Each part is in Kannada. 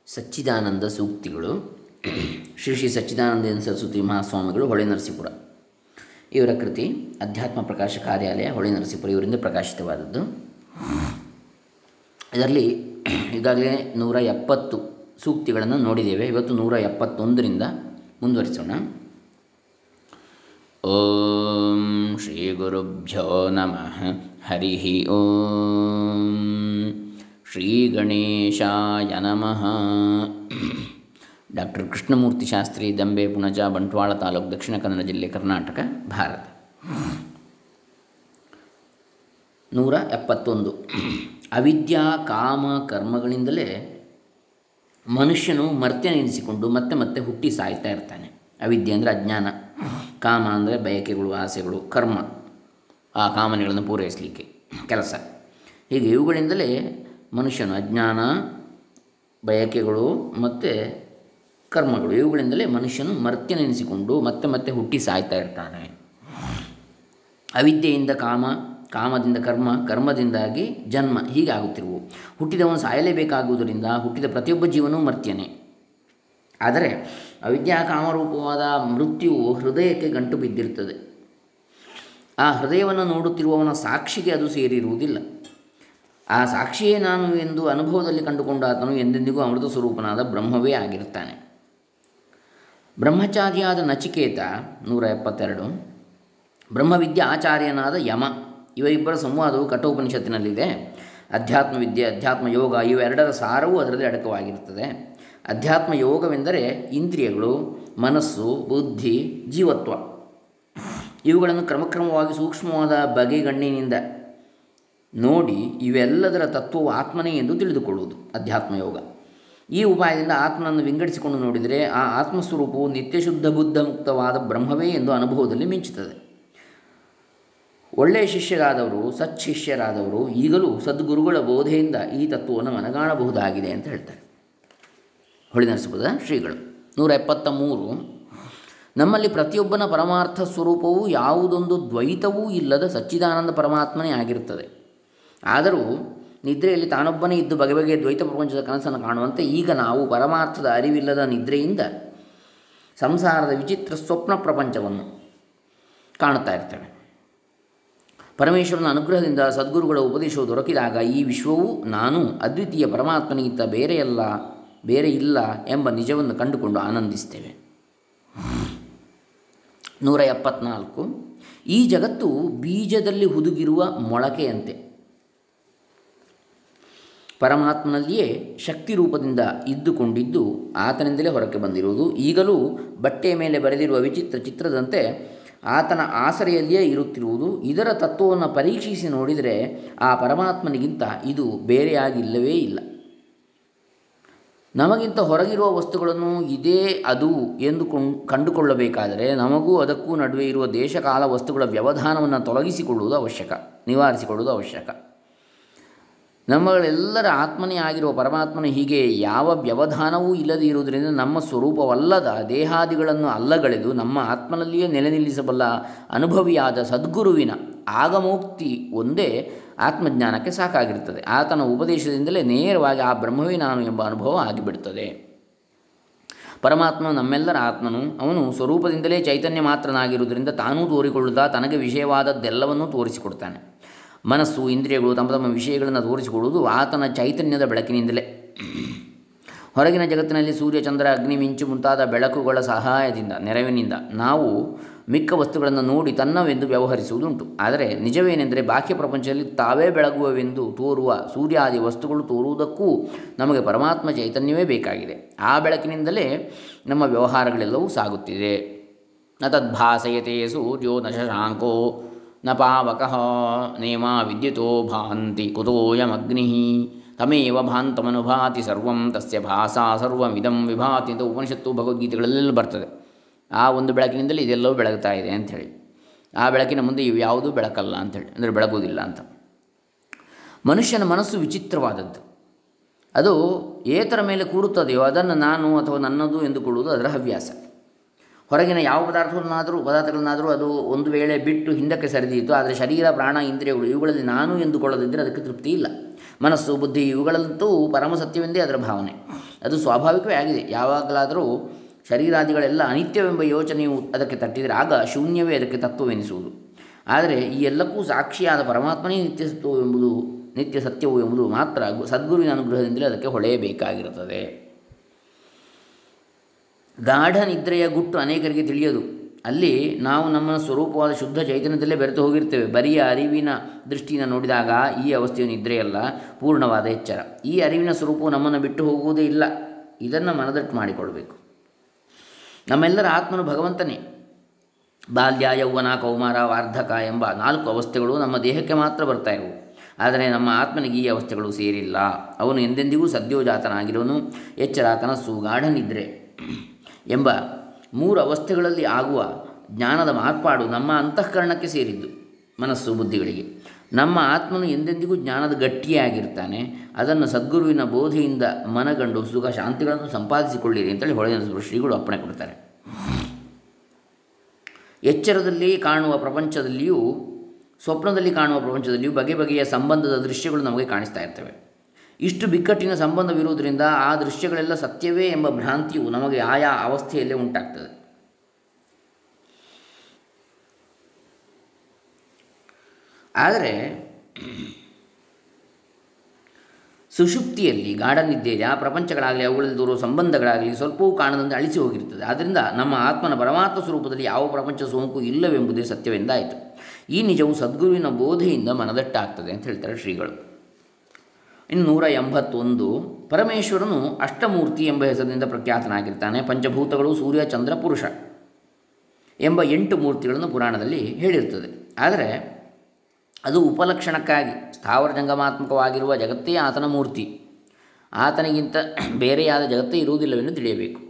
ಸಚ್ಚಿದಾನಂದ ಸೂಕ್ತಿಗಳು ಶ್ರೀ ಶ್ರೀ ಸಚ್ಚಿದಾನಂದ ಸರಸ್ವತಿ ಮಹಾಸ್ವಾಮಿಗಳು ಹೊಳೆ ನರಸೀಪುರ ಇವರ ಕೃತಿ ಅಧ್ಯಾತ್ಮ ಪ್ರಕಾಶ ಕಾರ್ಯಾಲಯ ಹೊಳೆ ನರಸೀಪುರ ಇವರಿಂದ ಪ್ರಕಾಶಿತವಾದದ್ದು ಇದರಲ್ಲಿ ಈಗಾಗಲೇ ನೂರ ಎಪ್ಪತ್ತು ಸೂಕ್ತಿಗಳನ್ನು ನೋಡಿದ್ದೇವೆ ಇವತ್ತು ನೂರ ಎಪ್ಪತ್ತೊಂದರಿಂದ ಮುಂದುವರಿಸೋಣ ಓಂ ಶ್ರೀ ಗುರುಭ್ಯೋ ನಮಃ ಹರಿ ಓಂ ಶ್ರೀ ಗಣೇಶಾಯ ನಮಃ ಡಾಕ್ಟರ್ ಕೃಷ್ಣಮೂರ್ತಿ ಶಾಸ್ತ್ರಿ ದಂಬೆ ಪುಣಜ ಬಂಟ್ವಾಳ ತಾಲೂಕು ದಕ್ಷಿಣ ಕನ್ನಡ ಜಿಲ್ಲೆ ಕರ್ನಾಟಕ ಭಾರತ ನೂರ ಎಪ್ಪತ್ತೊಂದು ಅವಿದ್ಯಾ ಕಾಮ ಕರ್ಮಗಳಿಂದಲೇ ಮನುಷ್ಯನು ಮರ್ತ್ಯನೆನಿಸಿಕೊಂಡು ಮತ್ತೆ ಮತ್ತೆ ಹುಟ್ಟಿ ಸಾಯ್ತಾ ಇರ್ತಾನೆ ಅವಿದ್ಯೆ ಅಂದರೆ ಅಜ್ಞಾನ ಕಾಮ ಅಂದರೆ ಬಯಕೆಗಳು ಆಸೆಗಳು ಕರ್ಮ ಆ ಕಾಮನೆಗಳನ್ನು ಪೂರೈಸಲಿಕ್ಕೆ ಕೆಲಸ ಹೀಗೆ ಇವುಗಳಿಂದಲೇ ಮನುಷ್ಯನು ಅಜ್ಞಾನ ಬಯಕೆಗಳು ಮತ್ತು ಕರ್ಮಗಳು ಇವುಗಳಿಂದಲೇ ಮನುಷ್ಯನು ಮರ್ತ್ಯನೆನಿಸಿಕೊಂಡು ಮತ್ತೆ ಮತ್ತೆ ಹುಟ್ಟಿ ಸಾಯ್ತಾ ಇರ್ತಾನೆ ಅವಿದ್ಯೆಯಿಂದ ಕಾಮ ಕಾಮದಿಂದ ಕರ್ಮ ಕರ್ಮದಿಂದಾಗಿ ಜನ್ಮ ಹೀಗೆ ಆಗುತ್ತಿರುವು ಹುಟ್ಟಿದವನು ಸಾಯಲೇಬೇಕಾಗುವುದರಿಂದ ಹುಟ್ಟಿದ ಪ್ರತಿಯೊಬ್ಬ ಜೀವನೂ ಮರ್ತ್ಯನೆ ಆದರೆ ಅವಿದ್ಯಾ ಕಾಮರೂಪವಾದ ಮೃತ್ಯುವು ಹೃದಯಕ್ಕೆ ಗಂಟು ಬಿದ್ದಿರುತ್ತದೆ ಆ ಹೃದಯವನ್ನು ನೋಡುತ್ತಿರುವವನ ಸಾಕ್ಷಿಗೆ ಅದು ಸೇರಿರುವುದಿಲ್ಲ ಆ ಸಾಕ್ಷಿಯೇ ನಾನು ಎಂದು ಅನುಭವದಲ್ಲಿ ಕಂಡುಕೊಂಡ ಆತನು ಎಂದೆಂದಿಗೂ ಅಮೃತ ಸ್ವರೂಪನಾದ ಬ್ರಹ್ಮವೇ ಆಗಿರುತ್ತಾನೆ ಬ್ರಹ್ಮಚಾರಿಯಾದ ನಚಿಕೇತ ನೂರ ಎಪ್ಪತ್ತೆರಡು ಬ್ರಹ್ಮವಿದ್ಯೆ ಆಚಾರ್ಯನಾದ ಯಮ ಇವರಿಬ್ಬರ ಸಂವಾದವು ಕಠೋಪನಿಷತ್ತಿನಲ್ಲಿದೆ ಅಧ್ಯಾತ್ಮ ವಿದ್ಯೆ ಅಧ್ಯಾತ್ಮ ಯೋಗ ಇವೆರಡರ ಸಾರವೂ ಅದರಲ್ಲಿ ಅಡಕವಾಗಿರುತ್ತದೆ ಅಧ್ಯಾತ್ಮ ಯೋಗವೆಂದರೆ ಇಂದ್ರಿಯಗಳು ಮನಸ್ಸು ಬುದ್ಧಿ ಜೀವತ್ವ ಇವುಗಳನ್ನು ಕ್ರಮಕ್ರಮವಾಗಿ ಸೂಕ್ಷ್ಮವಾದ ಬಗೆಗಣ್ಣಿನಿಂದ ನೋಡಿ ಇವೆಲ್ಲದರ ತತ್ವವು ಆತ್ಮನೇ ಎಂದು ತಿಳಿದುಕೊಳ್ಳುವುದು ಅಧ್ಯಾತ್ಮ ಯೋಗ ಈ ಉಪಾಯದಿಂದ ಆತ್ಮನನ್ನು ವಿಂಗಡಿಸಿಕೊಂಡು ನೋಡಿದರೆ ಆ ಆತ್ಮಸ್ವರೂಪವು ನಿತ್ಯಶುದ್ಧ ಬುದ್ಧ ಮುಕ್ತವಾದ ಬ್ರಹ್ಮವೇ ಎಂದು ಅನುಭವದಲ್ಲಿ ಮಿಂಚುತ್ತದೆ ಒಳ್ಳೆಯ ಶಿಷ್ಯರಾದವರು ಸಚ್ಶಿಷ್ಯರಾದವರು ಈಗಲೂ ಸದ್ಗುರುಗಳ ಬೋಧೆಯಿಂದ ಈ ತತ್ವವನ್ನು ಮನಗಾಣಬಹುದಾಗಿದೆ ಅಂತ ಹೇಳ್ತಾರೆ ಹೊಳಿ ನರಸಿಪುರದ ಶ್ರೀಗಳು ನೂರ ಎಪ್ಪತ್ತ ಮೂರು ನಮ್ಮಲ್ಲಿ ಪ್ರತಿಯೊಬ್ಬನ ಪರಮಾರ್ಥ ಸ್ವರೂಪವೂ ಯಾವುದೊಂದು ದ್ವೈತವೂ ಇಲ್ಲದ ಸಚ್ಚಿದಾನಂದ ಪರಮಾತ್ಮನೇ ಆಗಿರುತ್ತದೆ ಆದರೂ ನಿದ್ರೆಯಲ್ಲಿ ತಾನೊಬ್ಬನೇ ಇದ್ದು ಬಗೆ ಬಗೆಯ ದ್ವೈತ ಪ್ರಪಂಚದ ಕನಸನ್ನು ಕಾಣುವಂತೆ ಈಗ ನಾವು ಪರಮಾರ್ಥದ ಅರಿವಿಲ್ಲದ ನಿದ್ರೆಯಿಂದ ಸಂಸಾರದ ವಿಚಿತ್ರ ಸ್ವಪ್ನ ಪ್ರಪಂಚವನ್ನು ಕಾಣುತ್ತಾ ಇರ್ತೇವೆ ಪರಮೇಶ್ವರನ ಅನುಗ್ರಹದಿಂದ ಸದ್ಗುರುಗಳ ಉಪದೇಶವು ದೊರಕಿದಾಗ ಈ ವಿಶ್ವವು ನಾನು ಅದ್ವಿತೀಯ ಪರಮಾತ್ಮನಿಗಿಂತ ಬೇರೆಯಲ್ಲ ಬೇರೆ ಇಲ್ಲ ಎಂಬ ನಿಜವನ್ನು ಕಂಡುಕೊಂಡು ಆನಂದಿಸ್ತೇವೆ ನೂರ ಎಪ್ಪತ್ನಾಲ್ಕು ಈ ಜಗತ್ತು ಬೀಜದಲ್ಲಿ ಹುದುಗಿರುವ ಮೊಳಕೆಯಂತೆ ಪರಮಾತ್ಮನಲ್ಲಿಯೇ ಶಕ್ತಿ ರೂಪದಿಂದ ಇದ್ದುಕೊಂಡಿದ್ದು ಆತನಿಂದಲೇ ಹೊರಕ್ಕೆ ಬಂದಿರುವುದು ಈಗಲೂ ಬಟ್ಟೆಯ ಮೇಲೆ ಬರೆದಿರುವ ವಿಚಿತ್ರ ಚಿತ್ರದಂತೆ ಆತನ ಆಸರೆಯಲ್ಲಿಯೇ ಇರುತ್ತಿರುವುದು ಇದರ ತತ್ವವನ್ನು ಪರೀಕ್ಷಿಸಿ ನೋಡಿದರೆ ಆ ಪರಮಾತ್ಮನಿಗಿಂತ ಇದು ಬೇರೆಯಾಗಿಲ್ಲವೇ ಇಲ್ಲ ನಮಗಿಂತ ಹೊರಗಿರುವ ವಸ್ತುಗಳನ್ನು ಇದೇ ಅದು ಎಂದು ಕಂಡುಕೊಳ್ಳಬೇಕಾದರೆ ನಮಗೂ ಅದಕ್ಕೂ ನಡುವೆ ಇರುವ ದೇಶಕಾಲ ವಸ್ತುಗಳ ವ್ಯವಧಾನವನ್ನು ತೊಲಗಿಸಿಕೊಳ್ಳುವುದು ಅವಶ್ಯಕ ನಿವಾರಿಸಿಕೊಳ್ಳುವುದು ಅವಶ್ಯಕ ನಮ್ಮಗಳೆಲ್ಲರ ಆತ್ಮನೇ ಆಗಿರುವ ಪರಮಾತ್ಮನು ಹೀಗೆ ಯಾವ ವ್ಯವಧಾನವೂ ಇಲ್ಲದೆ ಇರುವುದರಿಂದ ನಮ್ಮ ಸ್ವರೂಪವಲ್ಲದ ದೇಹಾದಿಗಳನ್ನು ಅಲ್ಲಗಳೆದು ನಮ್ಮ ಆತ್ಮನಲ್ಲಿಯೇ ನೆಲೆ ನಿಲ್ಲಿಸಬಲ್ಲ ಅನುಭವಿಯಾದ ಸದ್ಗುರುವಿನ ಆಗಮೋಕ್ತಿ ಒಂದೇ ಆತ್ಮಜ್ಞಾನಕ್ಕೆ ಸಾಕಾಗಿರುತ್ತದೆ ಆತನ ಉಪದೇಶದಿಂದಲೇ ನೇರವಾಗಿ ಆ ಬ್ರಹ್ಮವೇ ನಾನು ಎಂಬ ಅನುಭವ ಆಗಿಬಿಡುತ್ತದೆ ಪರಮಾತ್ಮ ನಮ್ಮೆಲ್ಲರ ಆತ್ಮನು ಅವನು ಸ್ವರೂಪದಿಂದಲೇ ಚೈತನ್ಯ ಮಾತ್ರನಾಗಿರುವುದರಿಂದ ತಾನೂ ತೋರಿಕೊಳ್ಳುತ್ತಾ ತನಗೆ ವಿಷಯವಾದದ್ದೆಲ್ಲವನ್ನೂ ತೋರಿಸಿಕೊಡ್ತಾನೆ ಮನಸ್ಸು ಇಂದ್ರಿಯಗಳು ತಮ್ಮ ತಮ್ಮ ವಿಷಯಗಳನ್ನು ತೋರಿಸಿಕೊಡುವುದು ಆತನ ಚೈತನ್ಯದ ಬೆಳಕಿನಿಂದಲೇ ಹೊರಗಿನ ಜಗತ್ತಿನಲ್ಲಿ ಸೂರ್ಯ ಚಂದ್ರ ಅಗ್ನಿ ಮಿಂಚು ಮುಂತಾದ ಬೆಳಕುಗಳ ಸಹಾಯದಿಂದ ನೆರವಿನಿಂದ ನಾವು ಮಿಕ್ಕ ವಸ್ತುಗಳನ್ನು ನೋಡಿ ತನ್ನವೆಂದು ವ್ಯವಹರಿಸುವುದುಂಟು ಆದರೆ ನಿಜವೇನೆಂದರೆ ಬಾಹ್ಯ ಪ್ರಪಂಚದಲ್ಲಿ ತಾವೇ ಬೆಳಗುವವೆಂದು ತೋರುವ ಸೂರ್ಯಾದಿ ವಸ್ತುಗಳು ತೋರುವುದಕ್ಕೂ ನಮಗೆ ಪರಮಾತ್ಮ ಚೈತನ್ಯವೇ ಬೇಕಾಗಿದೆ ಆ ಬೆಳಕಿನಿಂದಲೇ ನಮ್ಮ ವ್ಯವಹಾರಗಳೆಲ್ಲವೂ ಸಾಗುತ್ತಿದೆ ನ ತದ್ಭಾಸಯತೆ ಸೂರ್ಯೋ ನ ಶಶಾಂಕೋ ನ ಪಾವಕಃ ನೇಮ ವಿದ್ಯುತೋ ಭಾಂತಿ ಕುತೋಯಮಗ್ನಿ ತಮೇವ ಭಾಂತಮನುಭಾತಿ ಸರ್ವಂ ತಸ್ಯ ಭಾಸಾ ಸರ್ವಮಿದಂ ವಿಭಾತಿ ಅಂತ ಉಪನಿಷತ್ತು ಭಗವದ್ಗೀತೆಗಳಲ್ಲೆಲ್ಲ ಬರ್ತದೆ ಆ ಒಂದು ಬೆಳಕಿನಿಂದಲೇ ಇದೆಲ್ಲವೂ ಬೆಳಗ್ತಾ ಇದೆ ಅಂಥೇಳಿ ಆ ಬೆಳಕಿನ ಮುಂದೆ ಇವು ಯಾವುದೂ ಬೆಳಕಲ್ಲ ಅಂಥೇಳಿ ಅಂದರೆ ಬೆಳಗುವುದಿಲ್ಲ ಅಂತ ಮನುಷ್ಯನ ಮನಸ್ಸು ವಿಚಿತ್ರವಾದದ್ದು ಅದು ಏತರ ಮೇಲೆ ಕೂರುತ್ತದೆಯೋ ಅದನ್ನು ನಾನು ಅಥವಾ ನನ್ನದು ಎಂದುಕೊಳ್ಳುವುದು ಅದರ ಹವ್ಯಾಸ ಹೊರಗಿನ ಯಾವ ಪದಾರ್ಥವನ್ನಾದರೂ ಪದಾರ್ಥಗಳನ್ನಾದರೂ ಅದು ಒಂದು ವೇಳೆ ಬಿಟ್ಟು ಹಿಂದಕ್ಕೆ ಸರಿದೀತು ಆದರೆ ಶರೀರ ಪ್ರಾಣ ಇಂದ್ರಿಯಗಳು ಇವುಗಳಲ್ಲಿ ನಾನು ಎಂದುಕೊಳ್ಳದಿದ್ದರೆ ಅದಕ್ಕೆ ತೃಪ್ತಿ ಇಲ್ಲ ಮನಸ್ಸು ಬುದ್ಧಿ ಇವುಗಳಂತೂ ಪರಮ ಸತ್ಯವೆಂದೇ ಅದರ ಭಾವನೆ ಅದು ಸ್ವಾಭಾವಿಕವೇ ಆಗಿದೆ ಯಾವಾಗಲಾದರೂ ಶರೀರಾದಿಗಳೆಲ್ಲ ಅನಿತ್ಯವೆಂಬ ಯೋಚನೆಯು ಅದಕ್ಕೆ ತಟ್ಟಿದರೆ ಆಗ ಶೂನ್ಯವೇ ಅದಕ್ಕೆ ತತ್ವವೆನಿಸುವುದು ಆದರೆ ಈ ಎಲ್ಲಕ್ಕೂ ಸಾಕ್ಷಿಯಾದ ಪರಮಾತ್ಮನೇ ನಿತ್ಯ ಸತ್ವವೆಂಬುದು ನಿತ್ಯ ಸತ್ಯವು ಎಂಬುದು ಮಾತ್ರ ಗು- ಸದ್ಗುರುವಿನ ಅನುಗ್ರಹದಿಂದಲೇ ಅದಕ್ಕೆ ಹೊಳೆಯಬೇಕಾಗಿರುತ್ತದೆ ಗಾಢ ನಿದ್ರೆಯ ಗುಟ್ಟು ಅನೇಕರಿಗೆ ತಿಳಿಯದು ಅಲ್ಲಿ ನಾವು ನಮ್ಮ ಸ್ವರೂಪವಾದ ಶುದ್ಧ ಚೈತನ್ಯದಲ್ಲೇ ಬೆರೆತು ಹೋಗಿರ್ತೇವೆ ಬರಿಯ ಅರಿವಿನ ದೃಷ್ಟಿಯಿಂದ ನೋಡಿದಾಗ ಈ ಅವಸ್ಥೆಯು ನಿದ್ರೆಯಲ್ಲ ಪೂರ್ಣವಾದ ಎಚ್ಚರ ಈ ಅರಿವಿನ ಸ್ವರೂಪವು ನಮ್ಮನ್ನು ಬಿಟ್ಟು ಹೋಗುವುದೇ ಇಲ್ಲ ಇದನ್ನು ಮನದಟ್ಟು ಮಾಡಿಕೊಳ್ಬೇಕು ನಮ್ಮೆಲ್ಲರ ಆತ್ಮನು ಭಗವಂತನೇ ಬಾಲ್ಯ ಯೌವನ ಕೌಮಾರ ವಾರ್ಧಕ ಎಂಬ ನಾಲ್ಕು ಅವಸ್ಥೆಗಳು ನಮ್ಮ ದೇಹಕ್ಕೆ ಮಾತ್ರ ಬರ್ತಾ ಇರುವು ಆದರೆ ನಮ್ಮ ಆತ್ಮನಿಗೆ ಈ ಅವಸ್ಥೆಗಳು ಸೇರಿಲ್ಲ ಅವನು ಎಂದೆಂದಿಗೂ ಸದ್ಯೋಜಾತನಾಗಿರುವನು ಎಚ್ಚರ ಕನಸು ಗಾಢ ನಿದ್ರೆ ಎಂಬ ಮೂರು ಅವಸ್ಥೆಗಳಲ್ಲಿ ಆಗುವ ಜ್ಞಾನದ ಮಾರ್ಪಾಡು ನಮ್ಮ ಅಂತಃಕರಣಕ್ಕೆ ಸೇರಿದ್ದು ಮನಸ್ಸು ಬುದ್ಧಿಗಳಿಗೆ ನಮ್ಮ ಆತ್ಮನು ಎಂದೆಂದಿಗೂ ಜ್ಞಾನದ ಗಟ್ಟಿಯಾಗಿರ್ತಾನೆ ಅದನ್ನು ಸದ್ಗುರುವಿನ ಬೋಧೆಯಿಂದ ಮನಗಂಡು ಸುಖ ಶಾಂತಿಗಳನ್ನು ಸಂಪಾದಿಸಿಕೊಳ್ಳಿರಿ ಅಂತೇಳಿ ಹೊಳೆಯ ಶ್ರೀಗಳು ಅಪ್ಪಣೆ ಕೊಡ್ತಾರೆ ಎಚ್ಚರದಲ್ಲಿ ಕಾಣುವ ಪ್ರಪಂಚದಲ್ಲಿಯೂ ಸ್ವಪ್ನದಲ್ಲಿ ಕಾಣುವ ಪ್ರಪಂಚದಲ್ಲಿಯೂ ಬಗೆ ಬಗೆಯ ಸಂಬಂಧದ ದೃಶ್ಯಗಳು ನಮಗೆ ಕಾಣಿಸ್ತಾ ಇರ್ತವೆ ಇಷ್ಟು ಬಿಕ್ಕಟ್ಟಿನ ಸಂಬಂಧವಿರುವುದರಿಂದ ಆ ದೃಶ್ಯಗಳೆಲ್ಲ ಸತ್ಯವೇ ಎಂಬ ಭ್ರಾಂತಿಯು ನಮಗೆ ಆಯಾ ಅವಸ್ಥೆಯಲ್ಲೇ ಉಂಟಾಗ್ತದೆ ಆದರೆ ಸುಷುಪ್ತಿಯಲ್ಲಿ ಗಾಢ ನಿದ್ದೆಯಲ್ಲಿ ಆ ಪ್ರಪಂಚಗಳಾಗಲಿ ಅವುಗಳಲ್ಲಿ ದೂರುವ ಸಂಬಂಧಗಳಾಗಲಿ ಸ್ವಲ್ಪವೂ ಕಾಣದಂತೆ ಅಳಿಸಿ ಹೋಗಿರುತ್ತದೆ ಆದ್ದರಿಂದ ನಮ್ಮ ಆತ್ಮನ ಪರಮಾತ್ಮ ಸ್ವರೂಪದಲ್ಲಿ ಯಾವ ಪ್ರಪಂಚ ಸೋಂಕು ಇಲ್ಲವೆಂಬುದೇ ಸತ್ಯವೆಂದಾಯಿತು ಈ ನಿಜವು ಸದ್ಗುರುವಿನ ಬೋಧೆಯಿಂದ ಮನದಟ್ಟಾಗ್ತದೆ ಅಂತ ಹೇಳ್ತಾರೆ ಶ್ರೀಗಳು ಇನ್ನು ನೂರ ಎಂಬತ್ತೊಂದು ಪರಮೇಶ್ವರನು ಅಷ್ಟಮೂರ್ತಿ ಎಂಬ ಹೆಸರಿನಿಂದ ಪ್ರಖ್ಯಾತನಾಗಿರ್ತಾನೆ ಪಂಚಭೂತಗಳು ಸೂರ್ಯ ಚಂದ್ರ ಪುರುಷ ಎಂಬ ಎಂಟು ಮೂರ್ತಿಗಳನ್ನು ಪುರಾಣದಲ್ಲಿ ಹೇಳಿರ್ತದೆ ಆದರೆ ಅದು ಉಪಲಕ್ಷಣಕ್ಕಾಗಿ ಸ್ಥಾವರ ಜಂಗಮಾತ್ಮಕವಾಗಿರುವ ಜಗತ್ತೇ ಆತನ ಮೂರ್ತಿ ಆತನಿಗಿಂತ ಬೇರೆಯಾದ ಜಗತ್ತೇ ಇರುವುದಿಲ್ಲವೆಂದು ತಿಳಿಯಬೇಕು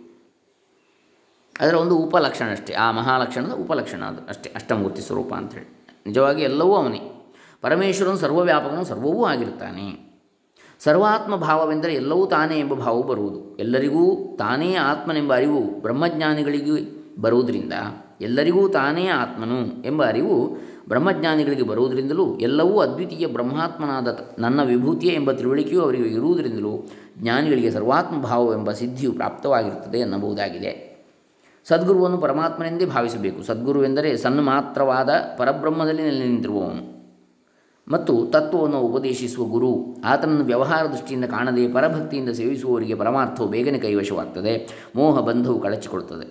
ಅದರ ಒಂದು ಉಪಲಕ್ಷಣ ಅಷ್ಟೇ ಆ ಮಹಾಲಕ್ಷಣದ ಉಪಲಕ್ಷಣ ಅದು ಅಷ್ಟೇ ಅಷ್ಟಮೂರ್ತಿ ಸ್ವರೂಪ ಅಂಥೇಳಿ ನಿಜವಾಗಿ ಎಲ್ಲವೂ ಅವನೇ ಪರಮೇಶ್ವರನು ಸರ್ವವ್ಯಾಪಕನು ಸರ್ವವೂ ಆಗಿರ್ತಾನೆ ಸರ್ವಾತ್ಮ ಭಾವವೆಂದರೆ ಎಲ್ಲವೂ ತಾನೇ ಎಂಬ ಭಾವವು ಬರುವುದು ಎಲ್ಲರಿಗೂ ತಾನೇ ಆತ್ಮನೆಂಬ ಅರಿವು ಬ್ರಹ್ಮಜ್ಞಾನಿಗಳಿಗೆ ಬರುವುದರಿಂದ ಎಲ್ಲರಿಗೂ ತಾನೇ ಆತ್ಮನು ಎಂಬ ಅರಿವು ಬ್ರಹ್ಮಜ್ಞಾನಿಗಳಿಗೆ ಬರುವುದರಿಂದಲೂ ಎಲ್ಲವೂ ಅದ್ವಿತೀಯ ಬ್ರಹ್ಮಾತ್ಮನಾದ ತ- ನನ್ನ ವಿಭೂತಿಯೇ ಎಂಬ ತಿಳುವಳಿಕೆಯೂ ಅವರಿಗೆ ಇರುವುದರಿಂದಲೂ ಜ್ಞಾನಿಗಳಿಗೆ ಸರ್ವಾತ್ಮ ಭಾವವೆಂಬ ಸಿದ್ಧಿಯು ಪ್ರಾಪ್ತವಾಗಿರುತ್ತದೆ ಎನ್ನಬಹುದಾಗಿದೆ ಸದ್ಗುರುವನ್ನು ಪರಮಾತ್ಮನೆಂದೇ ಭಾವಿಸಬೇಕು ಸದ್ಗುರುವೆಂದರೆ ಸನ್ಮಾತ್ರವಾದ ಪರಬ್ರಹ್ಮದಲ್ಲಿ ನೆಲೆ ನಿಂತಿರುವವನು ಮತ್ತು ತತ್ವವನ್ನು ಉಪದೇಶಿಸುವ ಗುರು ಆತನನ್ನು ವ್ಯವಹಾರ ದೃಷ್ಟಿಯಿಂದ ಕಾಣದೆ ಪರಭಕ್ತಿಯಿಂದ ಸೇವಿಸುವವರಿಗೆ ಪರಮಾರ್ಥವು ಬೇಗನೆ ಕೈವಶವಾಗ್ತದೆ ಮೋಹ ಬಂಧವು ಕಳಚಿಕೊಳ್ತದೆ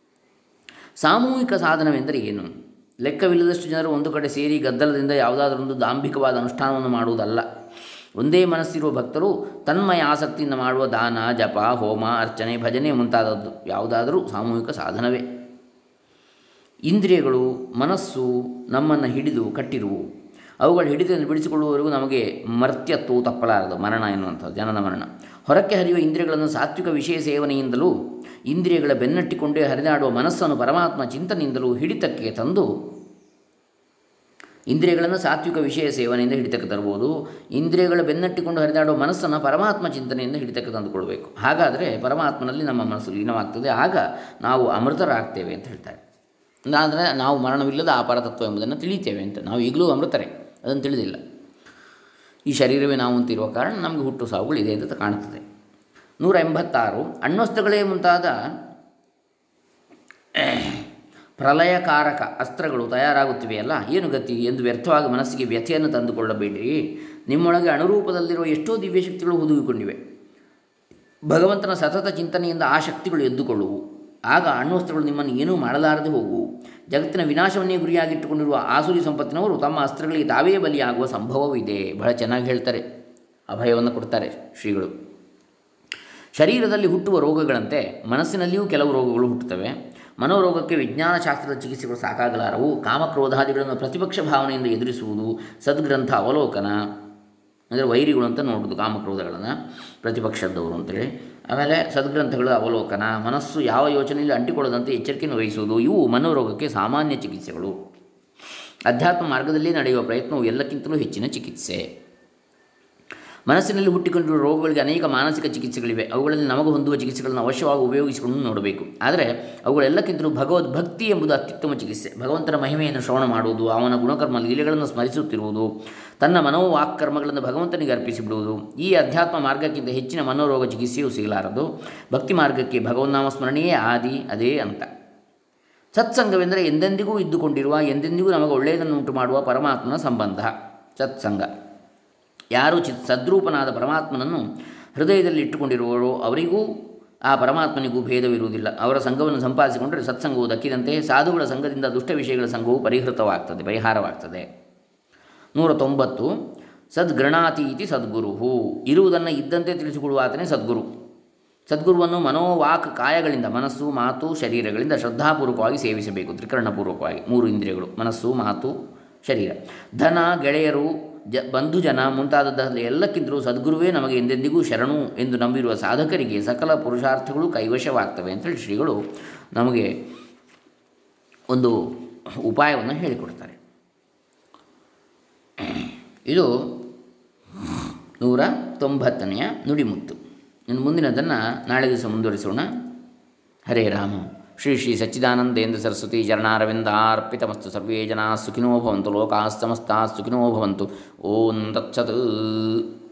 ಸಾಮೂಹಿಕ ಸಾಧನವೆಂದರೆ ಏನು ಲೆಕ್ಕವಿಲ್ಲದಷ್ಟು ಜನರು ಒಂದು ಕಡೆ ಸೇರಿ ಗದ್ದಲದಿಂದ ಯಾವುದಾದರೊಂದು ದಾಂಭಿಕವಾದ ಅನುಷ್ಠಾನವನ್ನು ಮಾಡುವುದಲ್ಲ ಒಂದೇ ಮನಸ್ಸಿರುವ ಭಕ್ತರು ತನ್ಮಯ ಆಸಕ್ತಿಯಿಂದ ಮಾಡುವ ದಾನ ಜಪ ಹೋಮ ಅರ್ಚನೆ ಭಜನೆ ಮುಂತಾದದ್ದು ಯಾವುದಾದರೂ ಸಾಮೂಹಿಕ ಸಾಧನವೇ ಇಂದ್ರಿಯಗಳು ಮನಸ್ಸು ನಮ್ಮನ್ನು ಹಿಡಿದು ಕಟ್ಟಿರುವು ಅವುಗಳ ಹಿಡಿತದಲ್ಲಿ ಬಿಡಿಸಿಕೊಳ್ಳುವವರೆಗೂ ನಮಗೆ ಮರ್ತ್ಯತ್ವವು ತಪ್ಪಲಾರದು ಮರಣ ಎನ್ನುವಂಥದ್ದು ಜನನ ಮರಣ ಹೊರಕ್ಕೆ ಹರಿಯುವ ಇಂದ್ರಿಯಗಳನ್ನು ಸಾತ್ವಿಕ ವಿಷಯ ಸೇವನೆಯಿಂದಲೂ ಇಂದ್ರಿಯಗಳ ಬೆನ್ನಟ್ಟಿಕೊಂಡೇ ಹರಿದಾಡುವ ಮನಸ್ಸನ್ನು ಪರಮಾತ್ಮ ಚಿಂತನೆಯಿಂದಲೂ ಹಿಡಿತಕ್ಕೆ ತಂದು ಇಂದ್ರಿಯಗಳನ್ನು ಸಾತ್ವಿಕ ವಿಷಯ ಸೇವನೆಯಿಂದ ಹಿಡಿತಕ್ಕೆ ತರ್ಬೋದು ಇಂದ್ರಿಯಗಳ ಬೆನ್ನಟ್ಟಿಕೊಂಡು ಹರಿದಾಡುವ ಮನಸ್ಸನ್ನು ಪರಮಾತ್ಮ ಚಿಂತನೆಯಿಂದ ಹಿಡಿತಕ್ಕೆ ತಂದುಕೊಳ್ಬೇಕು ಹಾಗಾದರೆ ಪರಮಾತ್ಮನಲ್ಲಿ ನಮ್ಮ ಮನಸ್ಸು ಲೀನವಾಗ್ತದೆ ಆಗ ನಾವು ಅಮೃತರಾಗ್ತೇವೆ ಅಂತ ಹೇಳ್ತಾರೆ ಅಂದರೆ ನಾವು ಮರಣವಿಲ್ಲದ ಆ ಪರತತ್ವ ಎಂಬುದನ್ನು ತಿಳಿತೇವೆ ಅಂತ ನಾವು ಈಗಲೂ ಅಮೃತರೇ ಅದನ್ನು ತಿಳಿದಿಲ್ಲ ಈ ಶರೀರವೇ ನಾವು ಅಂತಿರುವ ಕಾರಣ ನಮಗೆ ಹುಟ್ಟು ಸಾವುಗಳು ಇದೆ ಅಂತ ಕಾಣುತ್ತದೆ ನೂರ ಎಂಬತ್ತಾರು ಅಣ್ವಸ್ತ್ರಗಳೇ ಮುಂತಾದ ಪ್ರಲಯಕಾರಕ ಅಸ್ತ್ರಗಳು ತಯಾರಾಗುತ್ತಿವೆಯಲ್ಲ ಏನು ಗತಿ ಎಂದು ವ್ಯರ್ಥವಾಗಿ ಮನಸ್ಸಿಗೆ ವ್ಯಥೆಯನ್ನು ತಂದುಕೊಳ್ಳಬೇಡಿರಿ ನಿಮ್ಮೊಳಗೆ ಅನುರೂಪದಲ್ಲಿರುವ ಎಷ್ಟೋ ದಿವ್ಯಶಕ್ತಿಗಳು ಹುದುಗಿಕೊಂಡಿವೆ ಭಗವಂತನ ಸತತ ಚಿಂತನೆಯಿಂದ ಆ ಶಕ್ತಿಗಳು ಎದ್ದುಕೊಳ್ಳುವು ಆಗ ಅಣ್ವಸ್ತ್ರಗಳು ನಿಮ್ಮನ್ನು ಏನೂ ಮಾಡಲಾರದೆ ಹೋಗುವು ಜಗತ್ತಿನ ವಿನಾಶವನ್ನೇ ಗುರಿಯಾಗಿಟ್ಟುಕೊಂಡಿರುವ ಆಸುರಿ ಸಂಪತ್ತಿನವರು ತಮ್ಮ ಅಸ್ತ್ರಗಳಿಗೆ ತಾವೇ ಬಲಿಯಾಗುವ ಸಂಭವವಿದೆ ಬಹಳ ಚೆನ್ನಾಗಿ ಹೇಳ್ತಾರೆ ಅಭಯವನ್ನು ಕೊಡ್ತಾರೆ ಶ್ರೀಗಳು ಶರೀರದಲ್ಲಿ ಹುಟ್ಟುವ ರೋಗಗಳಂತೆ ಮನಸ್ಸಿನಲ್ಲಿಯೂ ಕೆಲವು ರೋಗಗಳು ಹುಟ್ಟುತ್ತವೆ ಮನೋರೋಗಕ್ಕೆ ವಿಜ್ಞಾನ ಶಾಸ್ತ್ರದ ಚಿಕಿತ್ಸೆಗಳು ಸಾಕಾಗಲಾರವು ಕಾಮಕ್ರೋಧಾದಿಗಳನ್ನು ಪ್ರತಿಪಕ್ಷ ಭಾವನೆಯಿಂದ ಎದುರಿಸುವುದು ಸದ್ಗ್ರಂಥ ಅವಲೋಕನ ಅಂದರೆ ವೈರಿಗಳು ಅಂತ ನೋಡೋದು ಕಾಮಕ್ರೋಧಗಳನ್ನು ಪ್ರತಿಪಕ್ಷದವರು ಅಂತೇಳಿ ಆಮೇಲೆ ಸದ್ಗ್ರಂಥಗಳ ಅವಲೋಕನ ಮನಸ್ಸು ಯಾವ ಯೋಚನೆಯಲ್ಲಿ ಅಂಟಿಕೊಳ್ಳದಂತೆ ಎಚ್ಚರಿಕೆಯನ್ನು ವಹಿಸುವುದು ಇವು ಮನೋರೋಗಕ್ಕೆ ಸಾಮಾನ್ಯ ಚಿಕಿತ್ಸೆಗಳು ಅಧ್ಯಾತ್ಮ ಮಾರ್ಗದಲ್ಲಿ ನಡೆಯುವ ಪ್ರಯತ್ನವು ಎಲ್ಲಕ್ಕಿಂತಲೂ ಹೆಚ್ಚಿನ ಚಿಕಿತ್ಸೆ ಮನಸ್ಸಿನಲ್ಲಿ ಹುಟ್ಟಿಕೊಂಡಿರುವ ರೋಗಗಳಿಗೆ ಅನೇಕ ಮಾನಸಿಕ ಚಿಕಿತ್ಸೆಗಳಿವೆ ಅವುಗಳಲ್ಲಿ ನಮಗೆ ಹೊಂದುವ ಚಿಕಿತ್ಸೆಗಳನ್ನು ಅವಶ್ಯವಾಗಿ ಉಪಯೋಗಿಸಿಕೊಂಡು ನೋಡಬೇಕು ಆದರೆ ಅವುಗಳೆಲ್ಲಕ್ಕಿಂತಲೂ ಭಗವದ್ ಭಕ್ತಿ ಎಂಬುದು ಅತ್ಯುತ್ತಮ ಚಿಕಿತ್ಸೆ ಭಗವಂತನ ಮಹಿಮೆಯನ್ನು ಶ್ರವಣ ಮಾಡುವುದು ಅವನ ಗುಣಕರ್ಮ ಲೀಲೆಗಳನ್ನು ಸ್ಮರಿಸುತ್ತಿರುವುದು ತನ್ನ ಮನೋವಾಕ್ಕರ್ಮಗಳನ್ನು ಭಗವಂತನಿಗೆ ಅರ್ಪಿಸಿಬಿಡುವುದು ಈ ಅಧ್ಯಾತ್ಮ ಮಾರ್ಗಕ್ಕಿಂತ ಹೆಚ್ಚಿನ ಮನೋರೋಗ ಚಿಕಿತ್ಸೆಯೂ ಸಿಗಲಾರದು ಭಕ್ತಿ ಮಾರ್ಗಕ್ಕೆ ಭಗವನ್ನಾಮ ಸ್ಮರಣೆಯೇ ಆದಿ ಅದೇ ಅಂತ ಸತ್ಸಂಗವೆಂದರೆ ಎಂದೆಂದಿಗೂ ಇದ್ದುಕೊಂಡಿರುವ ಎಂದೆಂದಿಗೂ ನಮಗೆ ಒಳ್ಳೆಯದನ್ನು ಉಂಟು ಮಾಡುವ ಪರಮಾತ್ಮನ ಸಂಬಂಧ ಸತ್ಸಂಗ ಯಾರು ಚಿತ್ ಸದ್ರೂಪನಾದ ಪರಮಾತ್ಮನನ್ನು ಹೃದಯದಲ್ಲಿ ಇಟ್ಟುಕೊಂಡಿರುವವರೋ ಅವರಿಗೂ ಆ ಪರಮಾತ್ಮನಿಗೂ ಭೇದವಿರುವುದಿಲ್ಲ ಅವರ ಸಂಘವನ್ನು ಸಂಪಾದಿಸಿಕೊಂಡರೆ ಸತ್ಸಂಗವು ದಕ್ಕಿದಂತೆ ಸಾಧುಗಳ ಸಂಘದಿಂದ ದುಷ್ಟ ವಿಷಯಗಳ ಸಂಘವು ಪರಿಹೃತವಾಗ್ತದೆ ಪರಿಹಾರವಾಗ್ತದೆ ನೂರ ತೊಂಬತ್ತು ಸದ್ಗೃಣಾತಿ ಇತಿ ಸದ್ಗುರು ಇರುವುದನ್ನು ಇದ್ದಂತೆ ತಿಳಿಸಿಕೊಡುವ ಆತನೇ ಸದ್ಗುರು ಸದ್ಗುರುವನ್ನು ಮನೋವಾಕ್ ಕಾಯಗಳಿಂದ ಮನಸ್ಸು ಮಾತು ಶರೀರಗಳಿಂದ ಶ್ರದ್ಧಾಪೂರ್ವಕವಾಗಿ ಸೇವಿಸಬೇಕು ತ್ರಿಕರಣಪೂರ್ವಕವಾಗಿ ಮೂರು ಇಂದ್ರಿಯಗಳು ಮನಸ್ಸು ಮಾತು ಶರೀರ ಧನ ಗೆಳೆಯರು ಜ ಬಂಧು ಜನ ಮುಂತಾದದ್ದು ಎಲ್ಲಕ್ಕಿಂತಲೂ ಸದ್ಗುರುವೇ ನಮಗೆ ಎಂದೆಂದಿಗೂ ಶರಣು ಎಂದು ನಂಬಿರುವ ಸಾಧಕರಿಗೆ ಸಕಲ ಪುರುಷಾರ್ಥಗಳು ಕೈವಶವಾಗ್ತವೆ ಅಂತೇಳಿ ಶ್ರೀಗಳು ನಮಗೆ ಒಂದು ಉಪಾಯವನ್ನು ಹೇಳಿಕೊಡ್ತಾರೆ ಇದು ನೂರ ತೊಂಬತ್ತನೆಯ ನುಡಿಮುತ್ತು ಇನ್ನು ಮುಂದಿನದನ್ನು ನಾಳೆ ದಿವಸ ಮುಂದುವರಿಸೋಣ ಹರೇ ರಾಮ ಶ್ರೀ ಶ್ರೀ ಸಚ್ಚಿದಾನಂದೇಂದ್ರ ಸರಸ್ವತಿ ಚರಣಾರವಿಂದಾರ್ಪಿತಮಸ್ತು ಸರ್ವೇ ಜನಾಃ ಸುಖಿನೋ ಭವಂತು ಲೋಕಾಃ ಸಮಸ್ತಾಃ ಸುಖಿನೋ ಭವಂತು ಓಂ ತತ್ಸತ್